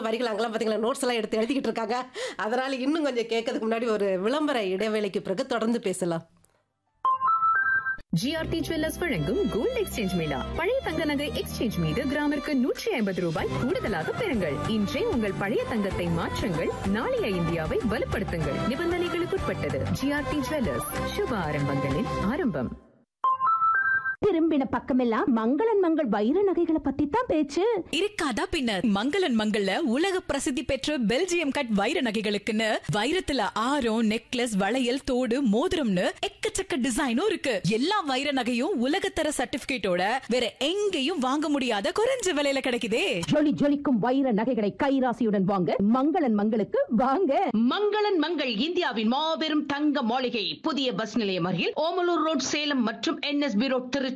வரிகள் அங்கெல்லாம் பார்த்தீங்களா நோட்ஸ் எல்லாம் எடுத்து எழுதிக்கிட்டு இருக்காங்க அதனால இன்னும் கொஞ்சம் கேட்கறதுக்கு முன்னாடி ஒரு விளம்பர இடைவேளைக்கு பிறகு தொடர்ந்து பேசலாம் ஜிஆர்டி ஜுவல்லர்ஸ் வழங்கும் கோல்ட் எக்ஸ்சேஞ்ச் மேளா பழைய தங்க நகை எக்ஸ்சேஞ்ச் மீது கிராமிற்கு நூற்றி ஐம்பது ரூபாய் கூடுதலாக பெறுங்கள் இன்றே உங்கள் பழைய தங்கத்தை மாற்றுங்கள் நாளைய இந்தியாவை வலுப்படுத்துங்கள் நிபந்தனைகளுக்குட்பட்டது ஜிஆர்டி ஜுவல்லர்ஸ் சுப ஆரம்பங்களின் ஆரம்பம் திரும்பின பக்கமெல்லாம் மங்களன் மங்கள் வைர நகைகளை பத்தி தான் பேச்சு இருக்காதா பின்ன மங்களன் மங்கள்ல உலக பிரசித்தி பெற்ற பெல்ஜியம் கட் வைர நகைகளுக்குன்னு வைரத்துல ஆரம் நெக்லஸ் வளையல் தோடு மோதிரம்னு எக்கச்சக்க டிசைனும் இருக்கு எல்லா வைர நகையும் உலகத்தர சர்டிபிகேட்டோட வேற எங்கேயும் வாங்க முடியாத குறைஞ்ச விலையில கிடைக்குதே ஜொலி ஜொலிக்கும் வைர நகைகளை கைராசியுடன் வாங்க மங்களன் மங்களுக்கு வாங்க மங்களன் மங்கள் இந்தியாவின் மாபெரும் தங்க மாளிகை புதிய பஸ் நிலையம் அருகில் ஓமலூர் ரோட் சேலம் மற்றும் என்எஸ்பி ரோட் திருச்சி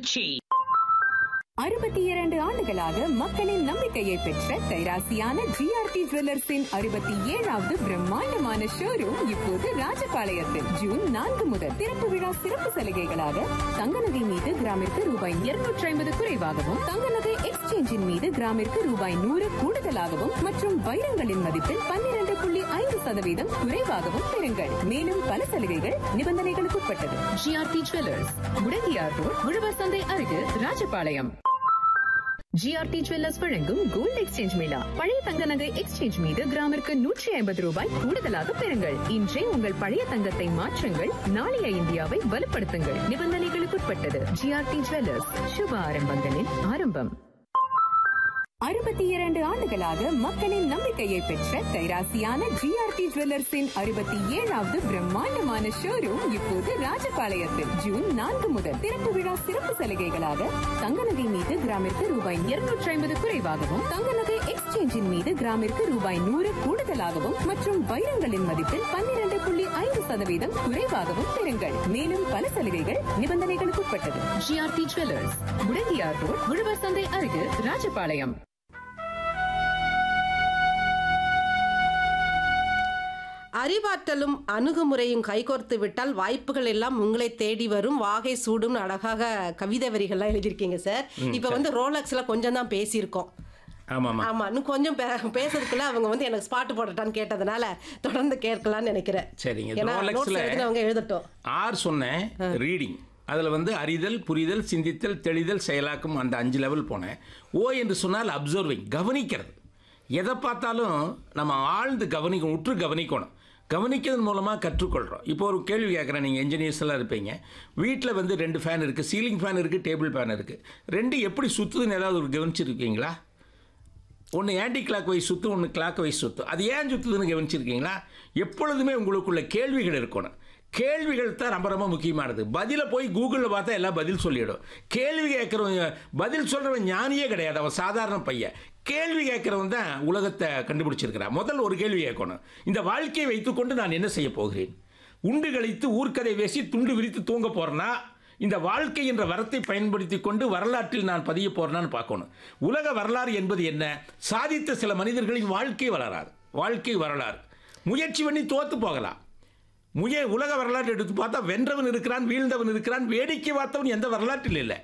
அறுபத்தி இரண்டு ஆண்டுகளாக மக்களின் நம்பிக்கையை பெற்ற கைராசியான ஜிஆர்டி ஜுவல்லர்ஸின் அறுபத்தி ஏழாவது பிரம்மாண்டமான ஷோரூம் இப்போது ராஜபாளையத்தில் ஜூன் நான்கு முதல் திறப்பு விழா சிறப்பு சலுகைகளாக தங்க நகை மீது கிராமிற்கு ரூபாய் இருநூற்றி ஐம்பது குறைவாகவும் தங்க நகை எக்ஸ்சேஞ்சின் மீது கிராமிற்கு ரூபாய் நூறு கூடுதலாகவும் மற்றும் வைரங்களின் மதிப்பில் பன்னிரண்டு புள்ளி ஐந்து சதவீதம் குறைவாகவும் பெறுங்கள் மேலும் பல சலுகைகள் நிபந்தனைகளுக்குட்பட்டது ஜிஆர்டி ஜுவல்லர்ஸ் முடங்கியார் ரோட் உழவர் சந்தை அருகில் ராஜபாளையம் ஜிஆர்டி ஜுவல்லர்ஸ் வழங்கும் கோல்ட் எக்ஸ்சேஞ்ச் மேளா பழைய தங்க நகை எக்ஸ்சேஞ்ச் மீது கிராமிற்கு நூற்றி ஐம்பது ரூபாய் கூடுதலாக பெறுங்கள் இன்றே உங்கள் பழைய தங்கத்தை மாற்றுங்கள் நாளைய இந்தியாவை வலுப்படுத்துங்கள் நிபந்தனைகளுக்குட்பட்டது ஜிஆர்டி ஜுவல்லர்ஸ் சுப ஆரம்பங்களின் ஆரம்பம் அறுபத்தி இரண்டு ஆண்டுகளாக மக்களின் நம்பிக்கையை பெற்ற கைராசியான ஜிஆர்டி ஜுவல்லர்ஸின் அறுபத்தி ஏழாவது பிரம்மாண்டமான ஷோரூம் இப்போது ராஜபாளையத்தில் ஜூன் நான்கு முதல் திறப்பு விழா சிறப்பு சலுகைகளாக தங்க நகை மீது கிராமிற்கு ரூபாய் இருநூற்றி ஐம்பது குறைவாகவும் தங்க நகை எக்ஸ்சேஞ்சின் மீது கிராமிற்கு ரூபாய் நூறு கூடுதலாகவும் மற்றும் வைரங்களின் மதிப்பில் பன்னிரண்டு புள்ளி ஐந்து சதவீதம் குறைவாகவும் பெறுங்கள் மேலும் பல சலுகைகள் நிபந்தனைகளுக்குட்பட்டது ஜிஆர்டி ஜுவல்லர்ஸ் முடங்கியார் ரோட் உழவர் சந்தை அருகில் ராஜபாளையம் அறிவாற்றலும் அணுகுமுறையும் கைகோர்த்து விட்டால் வாய்ப்புகள் எல்லாம் உங்களை தேடி வரும் வாகை சூடும் அழகாக கவிதை வரிகள்லாம் எழுதியிருக்கீங்க சார் இப்போ வந்து ரோலக்ஸ்ல கொஞ்சம் தான் பேசியிருக்கோம் ஆமாம்மா ஆமா இன்னும் கொஞ்சம் பே- பேசுறதுக்குள்ள அவங்க வந்து எனக்கு ஸ்பாட் போடட்டான்னு கேட்டதுனால தொடர்ந்து கேட்கலாம்னு நினைக்கிறேன் சரிங்க ஏன்னா notes ரோலக்ஸில் எழுதினவங்க எழுதட்டும் ஆர் சொன்னேன் ரீடிங் அதில் வந்து அறிதல் புரிதல் சிந்தித்தல் தெளிதல் செயலாக்கும் அந்த அஞ்சு லெவல் போனேன் ஓ என்று சொன்னால் அப்சர்விங் கவனிக்கிறது எதை பார்த்தாலும் நம்ம ஆழ்ந்து கவனிக்கணும் உற்று கவனிக்கணும் கவனிக்கிறதன் மூலமாக கற்றுக்கொள்கிறோம் இப்போ ஒரு கேள்வி கேட்குறேன் நீங்கள் என்ஜினியர்ஸ் எல்லாம் இருப்பீங்க வீட்டில் வந்து ரெண்டு ஃபேன் இருக்குது சீலிங் ஃபேன் இருக்குது டேபிள் ஃபேன் இருக்குது ரெண்டு எப்படி சுற்றுதுன்னு ஏதாவது ஒரு கவனிச்சிருக்கீங்களா ஒன்று ஆன்டி கிளாக் வைஸ் சுற்றும் ஒன்று கிளாக் வைஸ் சுற்றும் அது ஏன் சுற்றுதுன்னு கவனிச்சிருக்கீங்களா எப்பொழுதுமே உங்களுக்குள்ள கேள்விகள் இருக்கணும் கேள்விகள் தான் ரொம்ப ரொம்ப முக்கியமானது பதிலை போய் கூகுளில் பார்த்தா எல்லாம் பதில் சொல்லிடும் கேள்வி கேட்குறவங்க பதில் சொல்கிறவன் ஞானியே கிடையாது அவன் சாதாரண பையன் கேள்வி கேட்குறவன் தான் உலகத்தை கண்டுபிடிச்சிருக்கிறான் முதல்ல ஒரு கேள்வி கேட்கணும் இந்த வாழ்க்கையை வைத்துக்கொண்டு நான் என்ன செய்ய போகிறேன் உண்டு கழித்து ஊர்க்கதை பேசி துண்டு விரித்து தூங்க போகிறேன்னா இந்த வாழ்க்கை என்ற வரத்தை பயன்படுத்தி கொண்டு வரலாற்றில் நான் பதிய போறேனான்னு பார்க்கணும் உலக வரலாறு என்பது என்ன சாதித்த சில மனிதர்களின் வாழ்க்கை வரலாறு வாழ்க்கை வரலாறு முயற்சி பண்ணி தோத்து போகலாம் முய உலக வரலாற்றை எடுத்து பார்த்தா வென்றவன் இருக்கிறான் வீழ்ந்தவன் இருக்கிறான் வேடிக்கை பார்த்தவன் எந்த வரலாற்றில் இல்லை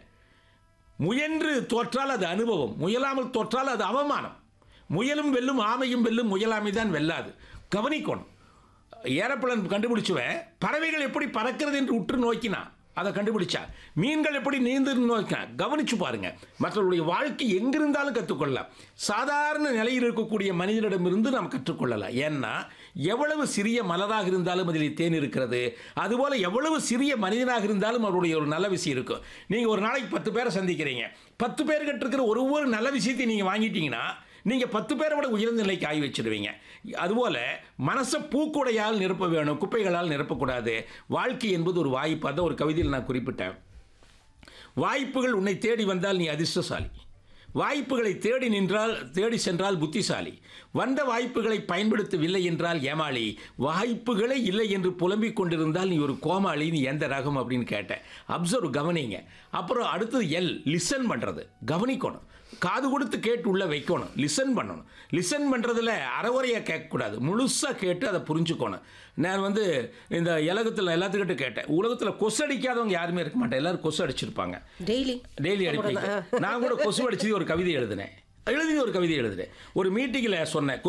முயன்று தோற்றால் அது அனுபவம் முயலாமல் தோற்றால் அது அவமானம் முயலும் வெல்லும் ஆமையும் வெல்லும் முயலாமை தான் வெல்லாது கவனிக்கணும் ஏரோப்ளேன் கண்டுபிடிச்சுவன் பறவைகள் எப்படி பறக்கிறது என்று உற்று நோக்கினான் அதை கண்டுபிடிச்சா மீன்கள் எப்படி நீந்துன்னு நோக்கினான் கவனிச்சு பாருங்க மற்றவர்களுடைய வாழ்க்கை எங்கிருந்தாலும் கற்றுக்கொள்ளலாம் சாதாரண நிலையில் இருக்கக்கூடிய மனிதனிடமிருந்து நாம் கற்றுக்கொள்ளலாம் ஏன்னா எவ்வளவு சிறிய மலராக இருந்தாலும் அதில் தேன் இருக்கிறது அதுபோல எவ்வளவு சிறிய மனிதனாக இருந்தாலும் அவருடைய ஒரு நல்ல விஷயம் இருக்கும் நீங்கள் ஒரு நாளைக்கு பத்து பேரை சந்திக்கிறீங்க பத்து பேர்கிட்ட இருக்கிற ஒரு ஒரு நல்ல விஷயத்தை நீங்கள் வாங்கிட்டீங்கன்னா நீங்கள் பத்து பேரை விட உயர்ந்த நிலைக்கு ஆகி வச்சிருவீங்க அதுபோல் மனசை பூக்குடையால் நிரப்ப வேணும் குப்பைகளால் நிரப்பக்கூடாது வாழ்க்கை என்பது ஒரு வாய்ப்பு அதான் ஒரு கவிதையில் நான் குறிப்பிட்டேன் வாய்ப்புகள் உன்னை தேடி வந்தால் நீ அதிர்ஷ்டசாலி வாய்ப்புகளை தேடி நின்றால் தேடி சென்றால் புத்திசாலி வந்த வாய்ப்புகளை பயன்படுத்தவில்லை என்றால் ஏமாளி வாய்ப்புகளே இல்லை என்று புலம்பிக் கொண்டிருந்தால் நீ ஒரு கோமாளி நீ எந்த ரகம் அப்படின்னு கேட்டேன் அப்சர்வ் கவனிங்க அப்புறம் அடுத்தது எல் லிசன் பண்ணுறது கவனிக்கணும் காது கொடுத்து கேட்டு உள்ள வைக்கணும் லிசன் பண்ணணும் லிசன் பண்ணுறதுல அறவுரையாக கேட்கக்கூடாது முழுசாக கேட்டு அதை புரிஞ்சுக்கணும் நான் வந்து இந்த உலகத்தில் எல்லாத்துக்கிட்ட கேட்டேன் உலகத்தில் கொசு அடிக்காதவங்க யாருமே இருக்க மாட்டேன் எல்லாரும் கொசு அடிச்சிருப்பாங்க டெய்லி டெய்லி அடிப்பீங்க நான் கூட கொசு அடிச்சது ஒரு கவிதை எழுதினேன் எழுதி ஒரு கவிதை எழுதினேன் ஒரு மீட்டிங்கில் சொன்னேன்